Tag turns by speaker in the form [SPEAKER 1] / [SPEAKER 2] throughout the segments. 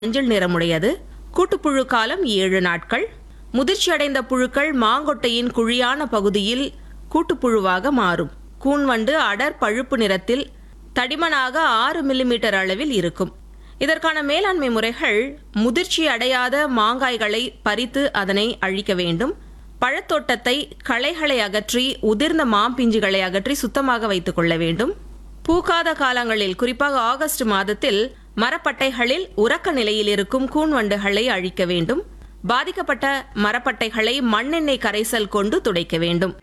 [SPEAKER 1] மஞ்சள் நிறமுடையது கூட்டுப்புழு காலம் ஏழு நாட்கள் முதிர்ச்சியடைந்த புழுக்கள் மாங்கொட்டையின் குழியான பகுதியில் கூட்டுப்புழுவாக மாறும் கூன்வண்டு அடர் பழுப்பு நிறத்தில் தடிமனாக ஆறு மில்லிமீட்டர் அளவில் இருக்கும் இதற்கான மேலாண்மை முறைகள் முதிர்ச்சி அடையாத மாங்காய்களை பறித்து அதனை அழிக்க வேண்டும் பழத்தோட்டத்தை களைகளை அகற்றி உதிர்ந்த மாம்பிஞ்சுகளை அகற்றி சுத்தமாக வைத்துக் கொள்ள வேண்டும் பூக்காத காலங்களில் குறிப்பாக ஆகஸ்ட் மாதத்தில் மரப்பட்டைகளில் உறக்க நிலையில் இருக்கும் கூன்வண்டுகளை அழிக்க வேண்டும் பாதிக்கப்பட்ட மரப்பட்டைகளை மண்ணெண்ணெய் கரைசல் கொண்டு துடைக்க வேண்டும்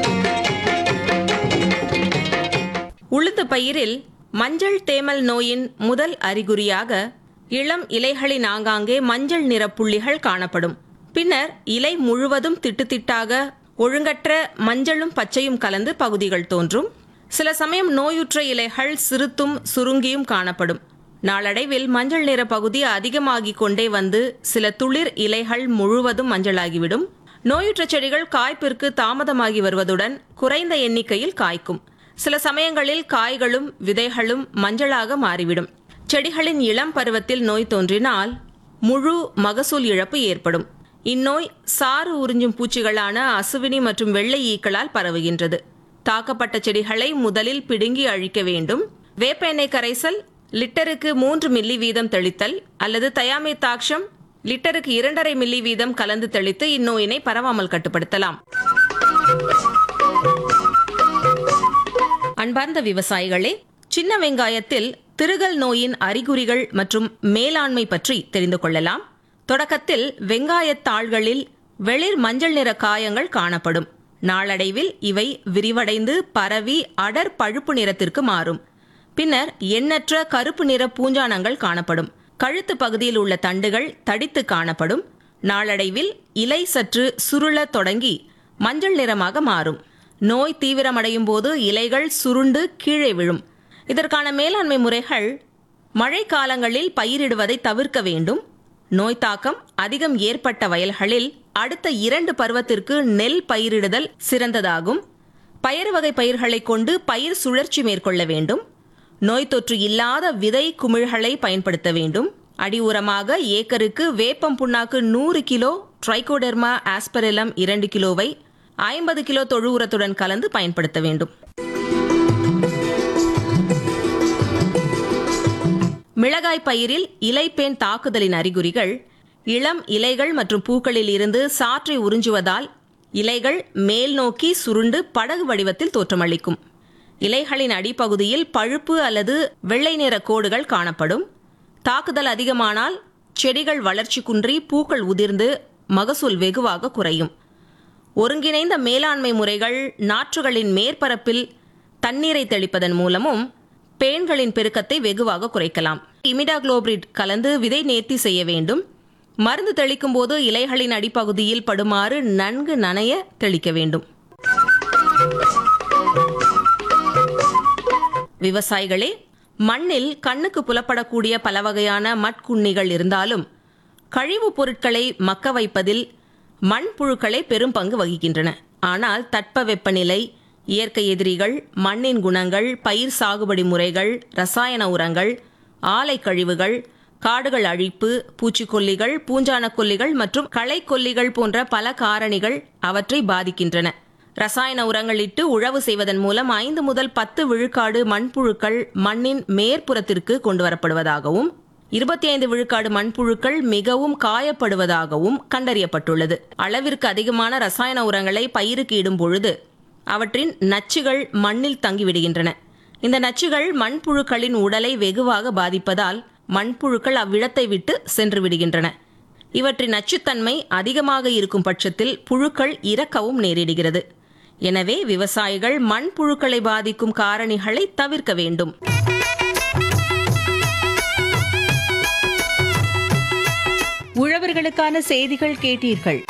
[SPEAKER 1] உளுந்து பயிரில் மஞ்சள் தேமல் நோயின் முதல் அறிகுறியாக இளம் இலைகளின் ஆங்காங்கே மஞ்சள் நிற புள்ளிகள் காணப்படும் பின்னர் இலை முழுவதும் திட்டுத்திட்டாக ஒழுங்கற்ற மஞ்சளும் பச்சையும் கலந்து பகுதிகள் தோன்றும் சில சமயம் நோயுற்ற இலைகள் சிறுத்தும் சுருங்கியும் காணப்படும் நாளடைவில் மஞ்சள் நிற பகுதி அதிகமாகிக் கொண்டே வந்து சில துளிர் இலைகள் முழுவதும் மஞ்சளாகிவிடும் நோயுற்ற செடிகள் காய்ப்பிற்கு தாமதமாகி வருவதுடன் குறைந்த எண்ணிக்கையில் காய்க்கும் சில சமயங்களில் காய்களும் விதைகளும் மஞ்சளாக மாறிவிடும் செடிகளின் இளம் பருவத்தில் நோய் தோன்றினால் முழு மகசூல் இழப்பு ஏற்படும் இந்நோய் சாறு உறிஞ்சும் பூச்சிகளான அசுவினி மற்றும் வெள்ளை ஈக்களால் பரவுகின்றது தாக்கப்பட்ட செடிகளை முதலில் பிடுங்கி அழிக்க வேண்டும் வேப்ப எண்ணெய் கரைசல் லிட்டருக்கு மூன்று மில்லி வீதம் தெளித்தல் அல்லது தயாமே தாக்ஷம் லிட்டருக்கு இரண்டரை மில்லி வீதம் கலந்து தெளித்து இந்நோயினை பரவாமல் கட்டுப்படுத்தலாம் அன்பார்ந்த விவசாயிகளே சின்ன வெங்காயத்தில் திருகல் நோயின் அறிகுறிகள் மற்றும் மேலாண்மை பற்றி தெரிந்து கொள்ளலாம் தொடக்கத்தில் வெங்காயத் தாள்களில் வெளிர் மஞ்சள் நிற காயங்கள் காணப்படும் நாளடைவில் இவை விரிவடைந்து பரவி அடர் பழுப்பு நிறத்திற்கு மாறும் பின்னர் எண்ணற்ற கருப்பு நிற பூஞ்சானங்கள் காணப்படும் கழுத்து பகுதியில் உள்ள தண்டுகள் தடித்து காணப்படும் நாளடைவில் இலை சற்று சுருளத் தொடங்கி மஞ்சள் நிறமாக மாறும் நோய் தீவிரமடையும் போது இலைகள் சுருண்டு கீழே விழும் இதற்கான மேலாண்மை முறைகள் மழை காலங்களில் பயிரிடுவதை தவிர்க்க வேண்டும் நோய் தாக்கம் அதிகம் ஏற்பட்ட வயல்களில் அடுத்த இரண்டு பருவத்திற்கு நெல் பயிரிடுதல் சிறந்ததாகும் பயறு வகை பயிர்களை கொண்டு பயிர் சுழற்சி மேற்கொள்ள வேண்டும் நோய் தொற்று இல்லாத விதை குமிழ்களை பயன்படுத்த வேண்டும் அடி உரமாக ஏக்கருக்கு வேப்பம் புண்ணாக்கு நூறு கிலோ ட்ரைகோடெர்மா ஆஸ்பரெலம் இரண்டு கிலோவை ஐம்பது கிலோ தொழு உரத்துடன் கலந்து பயன்படுத்த வேண்டும் மிளகாய் பயிரில் இலைப்பேன் தாக்குதலின் அறிகுறிகள் இளம் இலைகள் மற்றும் பூக்களில் இருந்து சாற்றை உறிஞ்சுவதால் இலைகள் மேல் நோக்கி சுருண்டு படகு வடிவத்தில் தோற்றமளிக்கும் இலைகளின் அடிப்பகுதியில் பழுப்பு அல்லது வெள்ளை நிற கோடுகள் காணப்படும் தாக்குதல் அதிகமானால் செடிகள் வளர்ச்சி குன்றி பூக்கள் உதிர்ந்து மகசூல் வெகுவாக குறையும் ஒருங்கிணைந்த மேலாண்மை முறைகள் நாற்றுகளின் மேற்பரப்பில் தண்ணீரை தெளிப்பதன் மூலமும் பேன்களின் பெருக்கத்தை வெகுவாக குறைக்கலாம் இமிடாகுளோபிரிட் கலந்து விதை நேர்த்தி செய்ய வேண்டும் மருந்து தெளிக்கும் போது இலைகளின் அடிப்பகுதியில் படுமாறு நன்கு நனைய தெளிக்க வேண்டும் விவசாயிகளே மண்ணில் கண்ணுக்கு புலப்படக்கூடிய பல வகையான மட்குண்ணிகள் இருந்தாலும் கழிவுப் பொருட்களை மக்க வைப்பதில் மண்புழுக்களே பெரும் பங்கு வகிக்கின்றன ஆனால் தட்பவெப்பநிலை இயற்கை எதிரிகள் மண்ணின் குணங்கள் பயிர் சாகுபடி முறைகள் ரசாயன உரங்கள் ஆலை கழிவுகள் காடுகள் அழிப்பு பூச்சிக்கொல்லிகள் பூஞ்சான கொல்லிகள் மற்றும் களைக்கொல்லிகள் போன்ற பல காரணிகள் அவற்றை பாதிக்கின்றன ரசாயன உரங்கள் இட்டு உழவு செய்வதன் மூலம் ஐந்து முதல் பத்து விழுக்காடு மண்புழுக்கள் மண்ணின் மேற்புறத்திற்கு கொண்டு வரப்படுவதாகவும் இருபத்தி ஐந்து விழுக்காடு மண்புழுக்கள் மிகவும் காயப்படுவதாகவும் கண்டறியப்பட்டுள்ளது அளவிற்கு அதிகமான ரசாயன உரங்களை பயிருக்கு இடும் பொழுது அவற்றின் நச்சுகள் மண்ணில் தங்கிவிடுகின்றன இந்த நச்சுகள் மண்புழுக்களின் உடலை வெகுவாக பாதிப்பதால் மண்புழுக்கள் அவ்விடத்தை விட்டு சென்று விடுகின்றன இவற்றின் நச்சுத்தன்மை அதிகமாக இருக்கும் பட்சத்தில் புழுக்கள் இறக்கவும் நேரிடுகிறது எனவே விவசாயிகள் மண்புழுக்களை பாதிக்கும் காரணிகளை தவிர்க்க வேண்டும்
[SPEAKER 2] உழவர்களுக்கான செய்திகள் கேட்டீர்கள்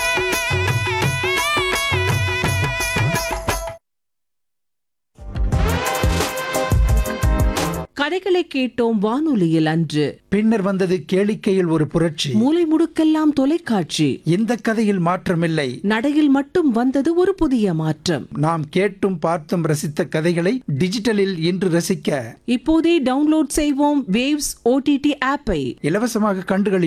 [SPEAKER 2] கதைகளை கேட்டோம் வானொலியில் அன்று
[SPEAKER 3] பின்னர் வந்தது கேளிக்கையில் ஒரு புரட்சி
[SPEAKER 2] மூலை முடுக்கெல்லாம் தொலைக்காட்சி
[SPEAKER 3] இந்த கதையில் மாற்றமில்லை
[SPEAKER 2] நடையில் மட்டும் வந்தது ஒரு புதிய மாற்றம்
[SPEAKER 3] நாம் கேட்டும் பார்த்தும் ரசித்த கதைகளை டிஜிட்டலில் இன்று ரசிக்க
[SPEAKER 2] இப்போதே டவுன்லோட் செய்வோம் வேவ்ஸ் ஓடிடி ஆப்பை
[SPEAKER 3] இலவசமாக கண்டுகளிப்போம்